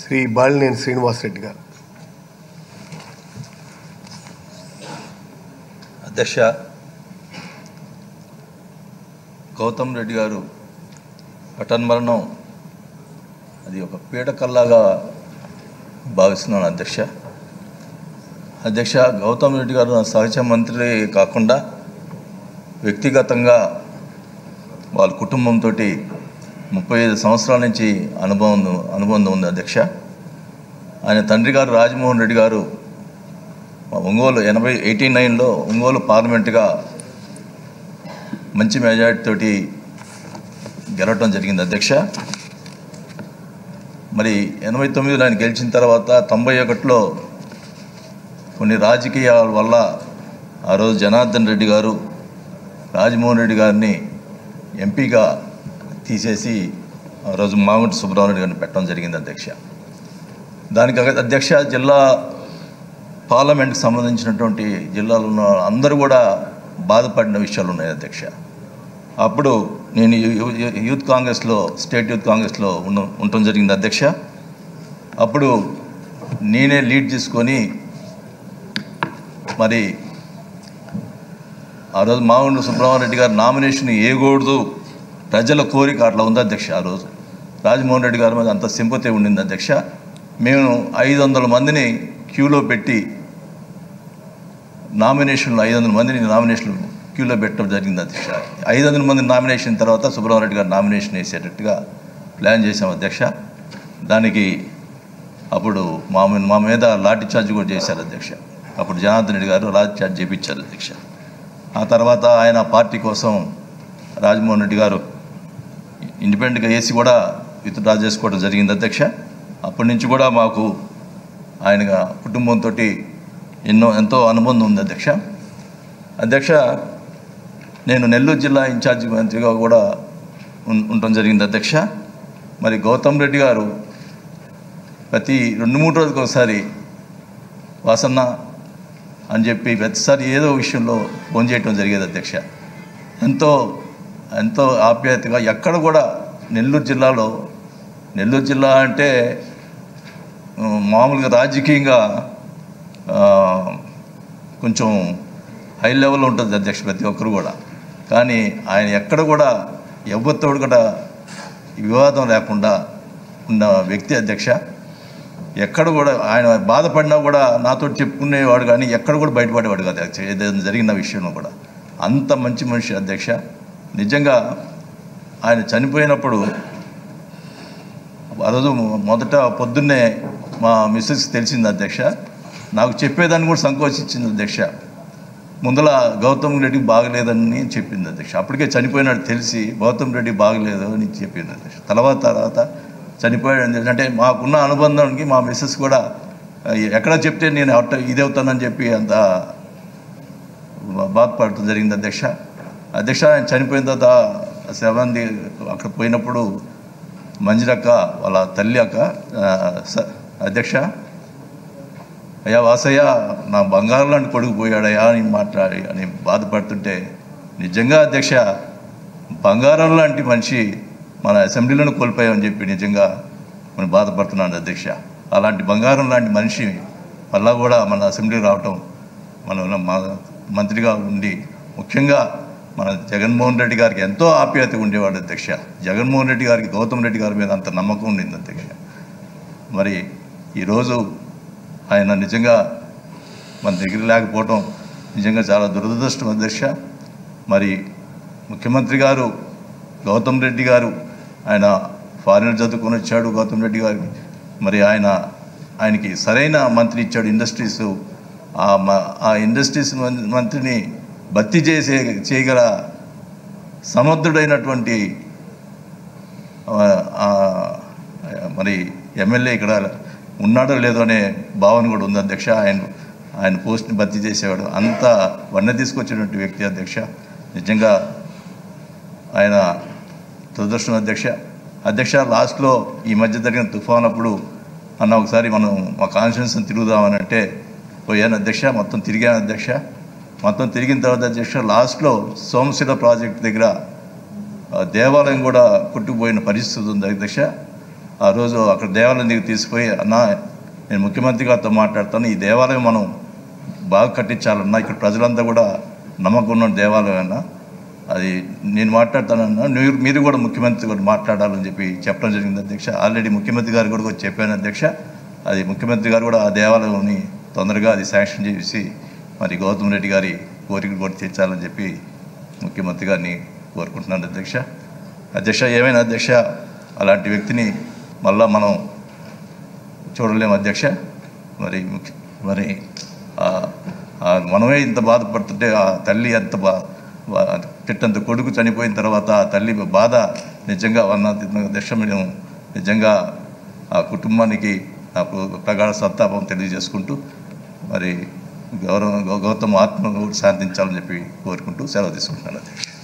శ్రీ బాలినేని శ్రీనివాసరెడ్డి గారు అధ్యక్ష గౌతమ్ రెడ్డి గారు పటన్మరణం అది ఒక పీడకల్లాగా భావిస్తున్నాను అధ్యక్ష అధ్యక్ష గౌతమ్ రెడ్డి గారు నా సహచ మంత్రి కాకుండా వ్యక్తిగతంగా వాళ్ళ కుటుంబంతో ముప్పై ఐదు సంవత్సరాల నుంచి అనుభవం అనుబంధం ఉంది అధ్యక్ష ఆయన తండ్రి గారు రాజమోహన్ రెడ్డి గారు మా ఒంగోలు ఎనభై ఎయిటీ నైన్లో ఒంగోలు పార్లమెంటుగా మంచి మెజారిటీ తోటి గెలవటం జరిగింది అధ్యక్ష మరి ఎనభై తొమ్మిదిలో ఆయన గెలిచిన తర్వాత తొంభై ఒకటిలో కొన్ని రాజకీయాల వల్ల ఆ రోజు జనార్దన్ రెడ్డి గారు రాజమోహన్ రెడ్డి గారిని ఎంపీగా తీసేసి ఆ రోజు మాగుంటి సుబ్రహ్మణ్య గారిని పెట్టడం జరిగింది అధ్యక్ష దానికి అధ్యక్ష జిల్లా పార్లమెంట్కి సంబంధించినటువంటి జిల్లాలో ఉన్న అందరూ కూడా బాధపడిన విషయాలు ఉన్నాయి అధ్యక్ష అప్పుడు నేను యూ- యూ- యూత్ కాంగ్రెస్లో స్టేట్ యూత్ కాంగ్రెస్లో ఉన్న ఉండటం జరిగింది అధ్యక్ష అప్పుడు నేనే లీడ్ తీసుకొని మరి ఆ రోజు మాగుండు సుబ్రహ్మణ్యరెడ్డి గారు నామినేషన్ వేయకూడదు ప్రజల కోరిక అట్లా ఉంది అధ్యక్ష ఆ రోజు రాజమోహన్ రెడ్డి గారి మీద అంత సింపతి ఉండింది అధ్యక్ష మేము ఐదు వందల మందిని క్యూలో పెట్టి నామినేషన్లు ఐదు వందల మందిని నామినేషన్లు క్యూలో పెట్టడం జరిగింది అధ్యక్ష ఐదు వందల మంది నామినేషన్ తర్వాత సుబ్రహ్మణ్యరెడ్డి గారు నామినేషన్ వేసేటట్టుగా ప్లాన్ చేశాం అధ్యక్ష దానికి అప్పుడు మా మీ- మా మీద లాఠీ చార్జ్ కూడా చేశారు అధ్యక్ష అప్పుడు జనార్దన్ రెడ్డి గారు లాఠీ చార్జ్ చేయించారు అధ్యక్ష ఆ తర్వాత ఆయన పార్టీ కోసం రాజమోహన్ రెడ్డి గారు ఇండిపెండెంట్గా వేసి కూడా విత్డ్రా చేసుకోవడం జరిగింది అధ్యక్ష అప్పటి నుంచి కూడా మాకు ఆయన కుటుంబంతో ఎన్నో ఎంతో అనుబంధం ఉంది అధ్యక్ష అధ్యక్ష నేను నెల్లూరు జిల్లా ఇన్ఛార్జి మంత్రిగా కూడా ఉం- ఉండటం జరిగింది అధ్యక్ష మరి గౌతమ్ రెడ్డి గారు ప్రతి రెండు మూడు రోజులకు ఒకసారి వాసన్న అని చెప్పి ప్రతిసారి ఏదో విషయంలో ఫోన్ చేయటం జరిగేది అధ్యక్ష ఎంతో ఎంతో ఆప్యాయతగా ఎక్కడ కూడా నెల్లూరు జిల్లాలో నెల్లూరు జిల్లా అంటే ఉమ్, మామూలుగా రాజకీయంగా ఆ, కొంచెం హై లెవెల్లో ఉంటుంది అధ్యక్ష ప్రతి ఒక్కరు కూడా కానీ ఆయన ఎక్కడ కూడా ఎవరితో కూడా వివాదం లేకుండా ఉన్న వ్యక్తి అధ్యక్ష ఎక్కడ కూడా ఆయన బాధపడినా కూడా నాతో చెప్పుకునేవాడు కానీ ఎక్కడ కూడా బయటపడేవాడు కాదు అధ్యక్ష ఏదైనా జరిగిన విషయంలో కూడా అంత మంచి మనిషి అధ్యక్ష నిజంగా ఆయన చనిపోయినప్పుడు ఆ రోజు మొదట పొద్దున్నే మా మిస్సెస్కి తెలిసింది అధ్యక్ష నాకు చెప్పేదాన్ని కూడా సంకోచించింది అధ్యక్ష ముందల గౌతమ్ రెడ్డికి బాగలేదని చెప్పింది అధ్యక్ష అప్పటికే చనిపోయినాడు తెలిసి గౌతమ్ రెడ్డి బాగలేదు అని చెప్పింది అధ్యక్ష తర్వాత తర్వాత చనిపోయాడు అని తెలిసి- అంటే మాకున్న అనుబంధానికి మా మిస్సెస్ కూడా ఆ, ఎక్కడ చెప్తే నేను అట్ట ఇది అవుతానని చెప్పి అంత బాధపడటం జరిగింది అధ్యక్ష అధ్యక్ష ఆయన చనిపోయిన తర్వాత శవాన్ని అక్కడ పోయినప్పుడు మంజులక్క వాళ్ళ తల్లి అక్క ఆ, స- అధ్యక్ష అయ్యా వాసయ్య నా బంగారం లాంటి కొడుకు పోయాడయ్యా అని మాట్లాడి అని బాధపడుతుంటే నిజంగా అధ్యక్ష బంగారం లాంటి మనిషి మన అసెంబ్లీలోనే కోల్పోయామని చెప్పి నిజంగా మనం బాధపడుతున్నాను అధ్యక్ష అలాంటి బంగారం లాంటి మనిషి మళ్ళా కూడా మన అసెంబ్లీ రావటం మన మా మంత్రిగా ఉండి ముఖ్యంగా మన జగన్మోహన్ రెడ్డి గారికి ఎంతో ఆప్యాయత ఉండేవాడు అధ్యక్ష జగన్మోహన్ రెడ్డి గారికి గౌతమ్ రెడ్డి గారి మీద అంత నమ్మకం ఉండింది అధ్యక్ష మరి ఈరోజు ఆయన నిజంగా మన దగ్గర లేకపోవటం నిజంగా చాలా దురదృష్టం అధ్యక్ష మరి ముఖ్యమంత్రి గారు గౌతమ్ రెడ్డి గారు ఆయన ఫారినర్ చదువుకొని వచ్చాడు గౌతమ్ రెడ్డి గారికి మరి ఆయన ఆయనకి సరైన మంత్రి ఇచ్చాడు ఇండస్ట్రీస్ ఆ మ- ఆ ఇండస్ట్రీస్ మం- మంత్రిని భర్తీ చేసే చేయగల సమర్థుడైనటువంటి ఆ, ఆ, మరి ఎమ్మెల్యే ఇక్కడ ఉన్నాడో లేదో అనే భావన కూడా ఉంది అధ్యక్ష ఆయన ఆయన పోస్ట్ని భర్తీ చేసేవాడు అంత వన్న తీసుకొచ్చినటువంటి వ్యక్తి అధ్యక్ష నిజంగా ఆయన దురదృష్టం అధ్యక్ష అధ్యక్ష లాస్ట్లో ఈ మధ్య జరిగిన తుఫాన్ అప్పుడు అన్న ఒకసారి మనం మా కాన్స్టిట్యూన్సీ తిరుగుదామని అంటే పోయాను అధ్యక్ష మొత్తం తిరిగాను అధ్యక్ష మొత్తం తిరిగిన తర్వాత అధ్యక్ష లాస్ట్లో సోమశిల ప్రాజెక్ట్ దగ్గర ఆ దేవాలయం కూడా కొట్టుకుపోయిన పరిస్థితి ఉంది అధ్యక్ష ఆ రోజు అక్కడ దేవాలయం దగ్గర తీసుకుపోయి అన్న నేను ముఖ్యమంత్రి గారితో మాట్లాడతాను ఈ దేవాలయం మనం బాగా కట్టించాలన్నా ఇక్కడ ప్రజలంతా కూడా నమ్మకం ఉన్న దేవాలయం అన్నా అది నేను మాట్లాడతానన్నా మీరు మీరు కూడా ముఖ్యమంత్రి గారు మాట్లాడాలని చెప్పి చెప్పడం జరిగింది అధ్యక్ష ఆల్రెడీ ముఖ్యమంత్రి గారు కూడా వచ్చి చెప్పాను అధ్యక్ష అది ముఖ్యమంత్రి గారు కూడా ఆ దేవాలయంని తొందరగా అది శాంక్షన్ చేసి మరి గౌతమ్ రెడ్డి గారి కోరిక కూడా తెచ్చాలని చెప్పి ముఖ్యమంత్రి గారిని కోరుకుంటున్నాను అధ్యక్ష అధ్యక్ష ఏమైనా అధ్యక్ష అలాంటి వ్యక్తిని మళ్ళా మనం చూడలేము అధ్యక్ష మరి ముఖ్య- మరి ఆ- ఆ మనమే ఇంత బాధపడుతుంటే ఆ తల్లి ఎంత బా బా- తిట్టంత కొడుకు చనిపోయిన తర్వాత ఆ తల్లి బాధ నిజంగా అన్న అధ్యక్ష మేము నిజంగా ఆ కుటుంబానికి ఆ పు- ప్రగాఢ సంతాపం తెలియజేసుకుంటూ మరి గౌరవ గౌ- గౌతమ్ ఆత్మ శాంతించాలని చెప్పి కోరుకుంటూ సెలవు తీసుకుంటున్నాను అధ్యక్ష